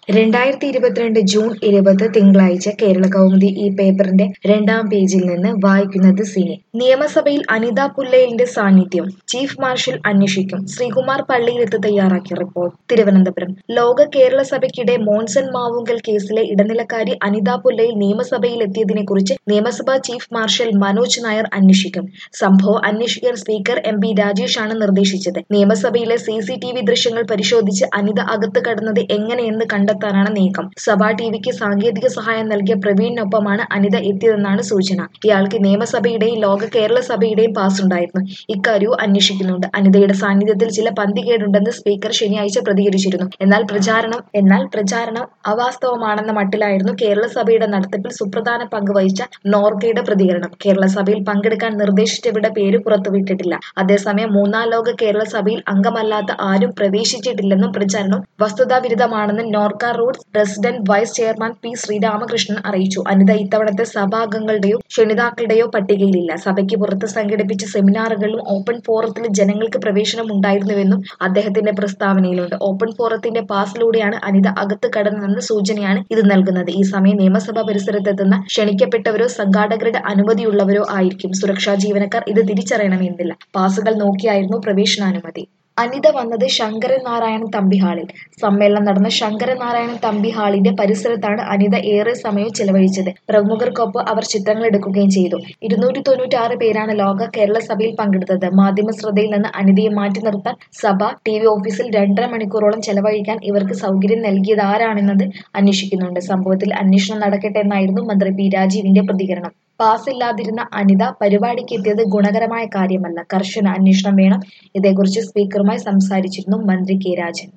രണ്ടായിരത്തി ഇരുപത്തിരണ്ട് ജൂൺ ഇരുപത് തിങ്കളാഴ്ച കേരള കൗമുദി ഈ പേപ്പറിന്റെ രണ്ടാം പേജിൽ നിന്ന് വായിക്കുന്നത് സിനി നിയമസഭയിൽ അനിത പുല്ലയിലിന്റെ സാന്നിധ്യം ചീഫ് മാർഷൽ അന്വേഷിക്കും ശ്രീകുമാർ പള്ളിയിലെത്ത് തയ്യാറാക്കിയ റിപ്പോർട്ട് തിരുവനന്തപുരം ലോക കേരള സഭയ്ക്കിടെ മോൺസൺ മാവുങ്കൽ കേസിലെ ഇടനിലക്കാരി അനിത പുല്ലയിൽ നിയമസഭയിൽ എത്തിയതിനെ കുറിച്ച് നിയമസഭാ ചീഫ് മാർഷൽ മനോജ് നായർ അന്വേഷിക്കും സംഭവം അന്വേഷിക്കാൻ സ്പീക്കർ എം പി രാജേഷാണ് നിർദ്ദേശിച്ചത് നിയമസഭയിലെ സി സി ടി വി ദൃശ്യങ്ങൾ പരിശോധിച്ച് അനിത അകത്ത് കടന്നത് എങ്ങനെയെന്ന് കണ്ടെത്താനാണ് നീക്കം സഭാ ടിവിക്ക് സാങ്കേതിക സഹായം നൽകിയ പ്രവീണിനൊപ്പമാണ് അനിത എത്തിയതെന്നാണ് സൂചന ഇയാൾക്ക് നിയമസഭയുടെയും ലോക കേരള സഭയുടെയും പാസ് ഉണ്ടായിരുന്നു ഇക്കാര്യവും അന്വേഷിക്കുന്നുണ്ട് അനിതയുടെ സാന്നിധ്യത്തിൽ ചില പന്തികേടുണ്ടെന്ന് സ്പീക്കർ ശനിയാഴ്ച പ്രതികരിച്ചിരുന്നു എന്നാൽ പ്രചാരണം എന്നാൽ പ്രചാരണം അവാസ്തവമാണെന്ന മട്ടിലായിരുന്നു കേരള സഭയുടെ നടത്തിപ്പിൽ സുപ്രധാന പങ്ക് വഹിച്ച നോർക്കയുടെ പ്രതികരണം കേരള സഭയിൽ പങ്കെടുക്കാൻ നിർദ്ദേശിച്ചവരുടെ പേര് പുറത്തുവിട്ടിട്ടില്ല അതേസമയം മൂന്നാം ലോക കേരള സഭയിൽ അംഗമല്ലാത്ത ആരും പ്രവേശിച്ചിട്ടില്ലെന്നും പ്രചാരണം വസ്തുതാവിരുദ്ധമാണെന്നും Norka Roots president vice chairman P Sreeramakrishnan അറിയിച്ചു അനിത ഇത്തവണത്തെ സഭാംഗങ്ങളുടെയോ ക്ഷണിതാക്കളുടെയോ പട്ടികയിലില്ല സഭയ്ക്ക് പുറത്ത് സംഘടിപ്പിച്ച സെമിനാറുകളിലും ഓപ്പൺ ഫോറത്തിലും ജനങ്ങൾക്ക് പ്രവേശനം ഉണ്ടായിരുന്നുവെന്നും അദ്ദേഹത്തിന്റെ പ്രസ്താവനയിലുണ്ട് ഓപ്പൺ ഫോറത്തിന്റെ പാസിലൂടെയാണ് അനിത അകത്ത് കടന്നതെന്ന സൂചനയാണ് ഇത് നൽകുന്നത് ഈ സമയം നിയമസഭാ പരിസരത്തെത്തുന്ന ക്ഷണിക്കപ്പെട്ടവരോ സംഘാടകരുടെ അനുമതിയുള്ളവരോ ആയിരിക്കും സുരക്ഷാ ജീവനക്കാർ ഇത് തിരിച്ചറിയണമെന്നില്ല പാസുകൾ നോക്കിയായിരുന്നു പ്രവേശനാനുമതി അനിത വന്നത് ശങ്കരനാരായണൻ തമ്പി ഹാളിൽ സമ്മേളനം നടന്ന ശങ്കരനാരായണൻ തമ്പി ഹാളിന്റെ പരിസരത്താണ് അനിത ഏറെ സമയം ചെലവഴിച്ചത് പ്രമുഖർക്കൊപ്പം അവർ ചിത്രങ്ങൾ എടുക്കുകയും ചെയ്തു ഇരുന്നൂറ്റി തൊണ്ണൂറ്റി ആറ് പേരാണ് ലോക കേരള സഭയിൽ പങ്കെടുത്തത് മാധ്യമ ശ്രദ്ധയിൽ നിന്ന് അനിതയെ മാറ്റി നിർത്താൻ സഭ ടി വി ഓഫീസിൽ രണ്ടര മണിക്കൂറോളം ചെലവഴിക്കാൻ ഇവർക്ക് സൗകര്യം നൽകിയത് ആരാണെന്നത് അന്വേഷിക്കുന്നുണ്ട് സംഭവത്തിൽ അന്വേഷണം നടക്കട്ടെ എന്നായിരുന്നു മന്ത്രി പി രാജീവിന്റെ പ്രതികരണം പാസില്ലാതിരുന്ന അനിത പരിപാടിക്ക് എത്തിയത് ഗുണകരമായ കാര്യമല്ല കർശന അന്വേഷണം വേണം ഇതേക്കുറിച്ച് സ്പീക്കറുമായി സംസാരിച്ചിരുന്നു മന്ത്രി കെ രാജൻ